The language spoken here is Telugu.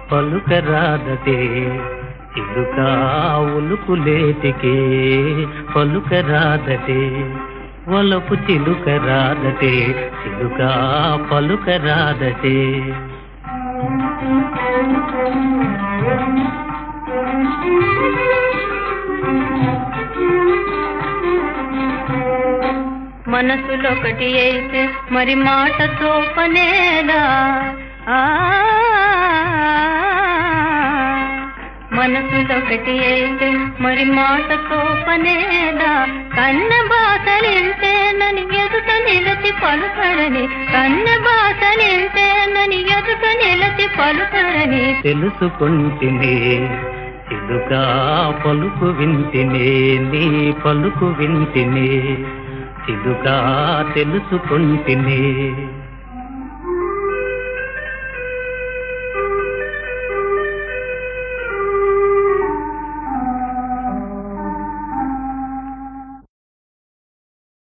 పలుకరాదటే చిలుక ఉలుకులేటికే పలుకరాదటే వలపు చిలుక రాదటే చిలుక పలుకరాదటే మనసులొకటి అయితే మరి మాటతో పనేలా ఆ మనసులొకటి అయితే మరి మాటతో పనేలా కన్న బాసలింతేనని ఎదుట నిలచి పలుకడని కన్న బాసలింతేనని ఎదుట నిలచి పలుకడని తెలుసుకుంటినే చిలుక పలుకు వింటినే నీ పలుకు వింటినే చిలుక తెలుసుకుంటినే